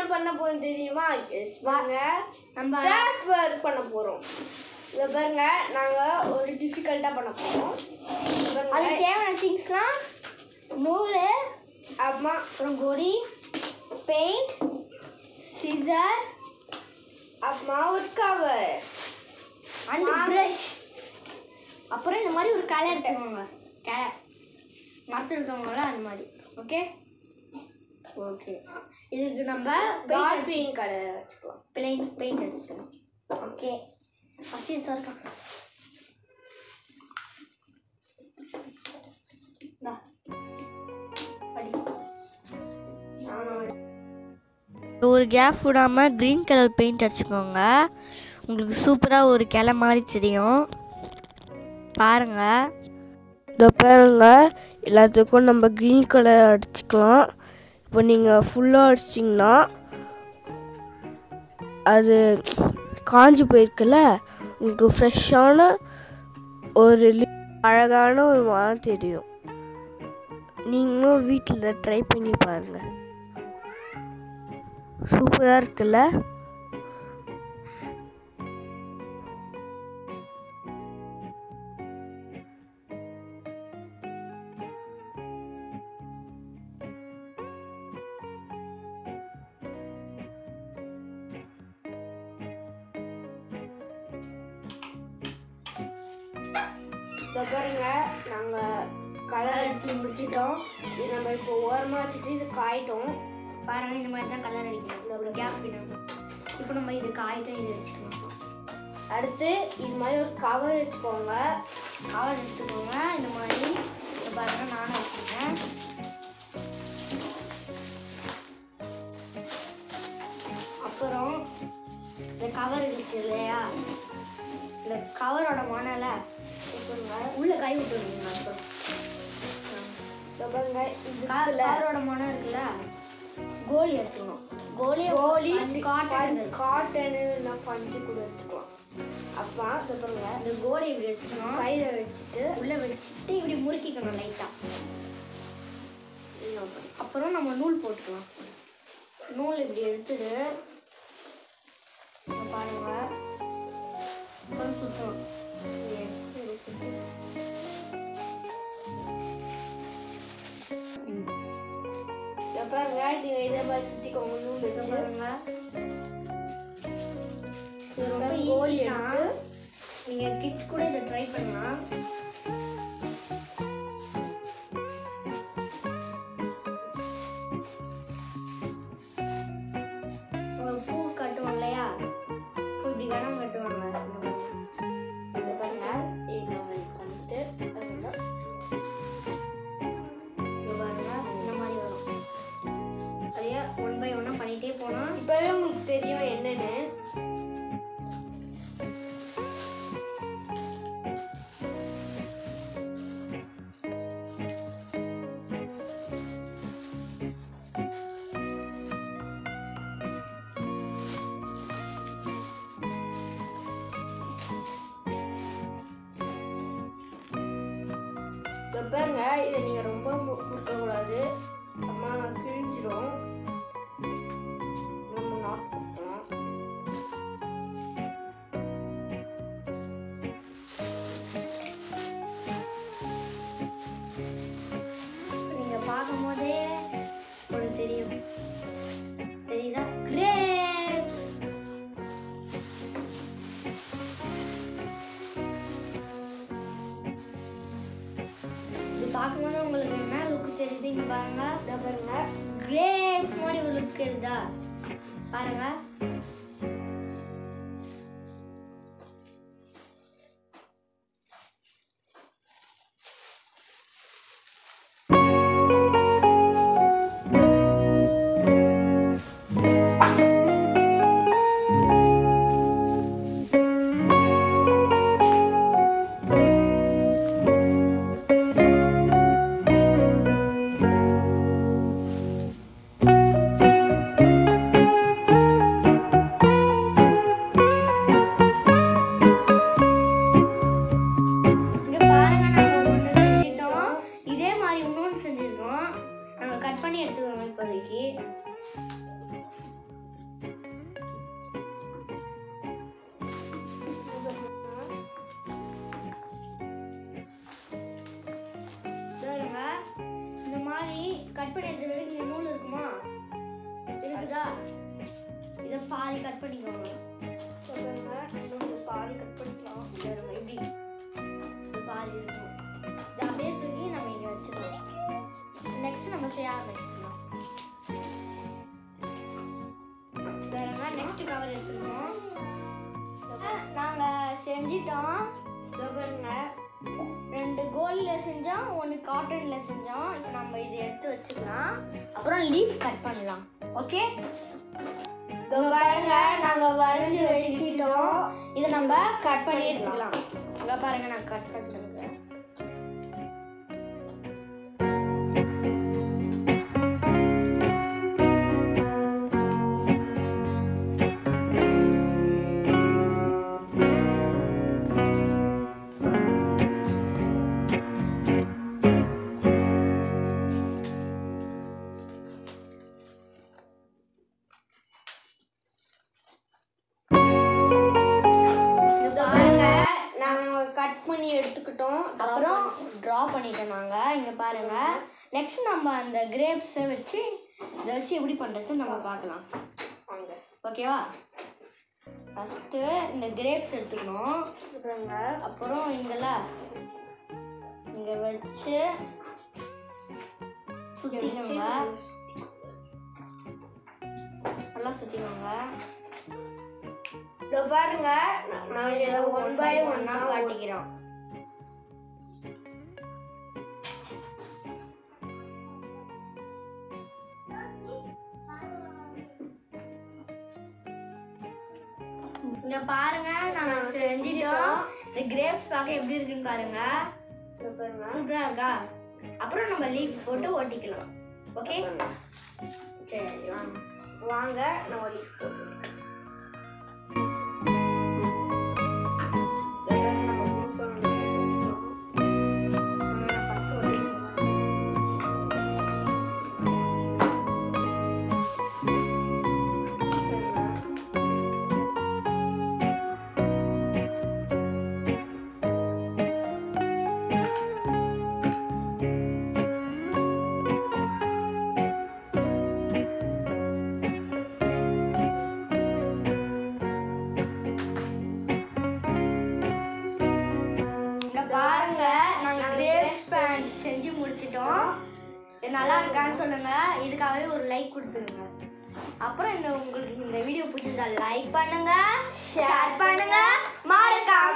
பண்ண போறோம் தெரியுமா எஸ் வாங்க நம்ம கிராஃப்ட் ஒர்க் பண்ண போறோம் இதை பாருங்க நாங்க ஒரு டிஃபிகல்ட்டா பண்ண போறோம் இதை அதுக்கு பாருங்க. தேவையான திங்ஸ்லாம் நூல் அம்மா அப்புறம் கொடி பெயிண்ட் சிசர் அம்மா ஒரு கவர் அண்ட் ப்ரஷ் அப்புறம் இந்த மாதிரி ஒரு கலை எடுத்துக்கோங்க கலை மரத்தில் இருக்கவங்கள அந்த மாதிரி ஓகே ஓகே இதுக்கு நம்ம டார்க் பெயிண்ட் கிரீன் கலர் வச்சுக்கலாம் பிளைன் பெயிண்ட் அடிச்சுக்கலாம் ஓகே ஃபஸ்ட்டு இது திறக்கலாம் இந்தா. படி. ஒரு கேப் விடாமல் க்ரீன் கலர் பெயிண்ட் அடிச்சுக்கோங்க உங்களுக்கு சூப்பராக ஒரு கிளை மாதிரி தெரியும் பாருங்கள் இதோ பாருங்க எல்லாத்துக்கும் நம்ம க்ரீன் கலர் அடிச்சுக்கலாம் இப்போ நீங்கள் ஃபுல்லாக அடிச்சிங்கன்னா அது காஞ்சி போயிருக்குல்ல உங்களுக்கு ஃப்ரெஷ்ஷான ஒரு லி- அழகான ஒரு மரம் தெரியும் நீங்களும் வீட்டில் ட்ரை பண்ணி பாருங்கள் சூப்பராக இருக்குல்ல இதை பாருங்க நாங்க கலர் அடிச்சு முடிச்சிட்டோம் இது நம்ம இப்போ ஓரமா வச்சுட்டு இது காயிட்டோம் பாருங்க இந்த மாதிரி தான் கலர் அடிக்கணும் இந்த ஒரு கேப் விடணும் இப்போ நம்ம இது காயிட்டும் இது வச்சுக்கலாம் அடுத்து இது மாதிரி ஒரு கவர் வச்சுக்கோங்க கவர் எடுத்துக்கோங்க இந்த மாதிரி இதை பாருங்க நானும் வச்சுருக்கேன் அப்புறம் இந்த கவர் இருக்கு இல்லையா இந்த கவரோட மணலை உள்ள கை விட்டுருங்க அப்புறம் இதை பாருங்க இது கவரோட மனம் இருக்குல்ல கோலி எடுத்துக்கணும் கோலி கோலி காட்டன் காட்டன் நான் பஞ்சு கூட எடுத்துக்கலாம் அப்பா இதை பாருங்க இந்த கோலி இப்படி எடுத்துக்கணும் கையில வச்சுட்டு உள்ள வச்சுட்டு இப்படி முறுக்கிக்கணும் லைட்டா இன்னும் பாருங்க. அப்புறம் நம்ம நூல் போட்டுக்கலாம் நூல் இப்படி எடுத்துட்டு இங்க பாருங்க அப்புறம் சுத்தணும் இப்படி எடுத்து இப்படி சுத்தி. இதை பாருங்க நீங்க இதே மாதிரி சுத்திக்கோங்க நூல் இங்க வச்சு பாருங்க இது ரொம்ப கோலி ஈஸி தான் எடுத்து நீங்க கிட்ஸ் கூட இதை ட்ரை பண்ணலாம் ஒரு பூ கட்டுவோம் இல்லையா பூ இப்படி கணம் கட்டுவாங்க இந்த மாதிரி. இதை பாருங்க இது நம்ம இது பண்ணிட்டு பாருங்க. இங்க பாருங்க இந்த மாதிரி வரும் சரியா ஒன் பை ஒன்னா பண்ணிட்டே போனா இப்பவே உங்களுக்கு தெரியும் என்னன்னு இதை பாருங்க இதை நீங்க ரொம்ப முறுக்க கூடாது அம்மா கிழிஞ்சிரும் நம்ம நாட் கொடுக்கலாம் நீங்க பார்க்கும் போதே உங்களுக்கு தெரியும் தெரியுதா கிரேப்ஸ் இது பார்க்கும்போது உங்களுக்கு என்ன லுக் தெரியுது இங்க பாருங்க இதை பாருங்க கிரேப்ஸ் மாதிரி ஒரு லுக் இருக்குதா பாருங்க பண்ணி எடுத்த பிறகு இங்க நூல் இருக்குமா இருக்குதா இதை பாதி கட் பண்ணிக்கோங்க பாருங்க இன்னும் பாதி கட் பண்ணிக்கலாம் இங்க இருங்க, இப்படி இது பாதி இருக்கும் இதை அப்படியே தூக்கி நம்ம இங்கே வச்சிடலாம் நெக்ஸ்ட் நம்ம செய்ய ஆரம்பிச்சிடலாம் பாருங்க நெக்ஸ்ட் கவர் எடுத்துருக்கோம் நாங்கள் செஞ்சிட்டோம் இதோ பாருங்க ரெண்டு கோல்டில் செஞ்சோம் ஒன்று காட்டனில் செஞ்சோம் இப்போ நம்ம இதை எடுத்து வச்சுக்கலாம் அப்புறம் லீஃப் கட் பண்ணலாம் ஓகே இதோ பாருங்க நாங்கள் வரைஞ்சி வச்சுக்கிட்டோம் இதை நம்ம கட் பண்ணி எடுத்துக்கலாம் இங்கே பாருங்க நான் கட் பண்ணுறது இங்க பாருங்க நாங்க கட் பண்ணி எடுத்துக்கிட்டோம் அப்புறம் ட்ரா பண்ணிட்டோம் நாங்க இங்க பாருங்க நெக்ஸ்ட் நம்ம அந்த கிரேப்ஸை வச்சு இதை வச்சு எப்படி பண்றது நம்ம பார்க்கலாம் வாங்க ஓகேவா ஃபஸ்ட்டு இந்த கிரேப்ஸ் எடுத்துக்கணும் பாருங்க அப்புறம் இங்கல இங்க வச்சு சுத்திக்கோங்க நல்லா சுத்திக்கோங்க இதோ பாருங்க நான் நான் இதை ஒன் பை ஒன்னா ஒன்னா காட்டிக்கிறோம் இங்க பாருங்க நாங்க செஞ்சிட்டோம் இந்த கிரேப்ஸ் பார்க்க எப்படி இருக்குன்னு பாருங்க இதோ பாருங்க சூப்பரா இருக்கா அப்புறம் நம்ம லீஃப் போட்டு ஒட்டிக்கலாம் ஓகே சரி வாங்க வாங்க நான் ஒரு list போட்டுறேன். இதோ பாருங்க, நம்ம blue colour போட்டுக்கலாம். ஃபர்ஸ்ட் ஒட்டிக்கலாம் இங்க பாருங்க நாங்க கிரேப்ஸ் பேண்ட் செஞ்சு முடிச்சிட்டோம் இது நல்லா இருக்கான்னு சொல்லுங்க இதுக்காகவே ஒரு லைக் கொடுத்துருங்க அப்புறம் இந்த உங்களுக்கு இந்த வீடியோ பிடிச்சிருந்தா லைக் பண்ணுங்க ஷேர் பண்ணுங்க மறக்காம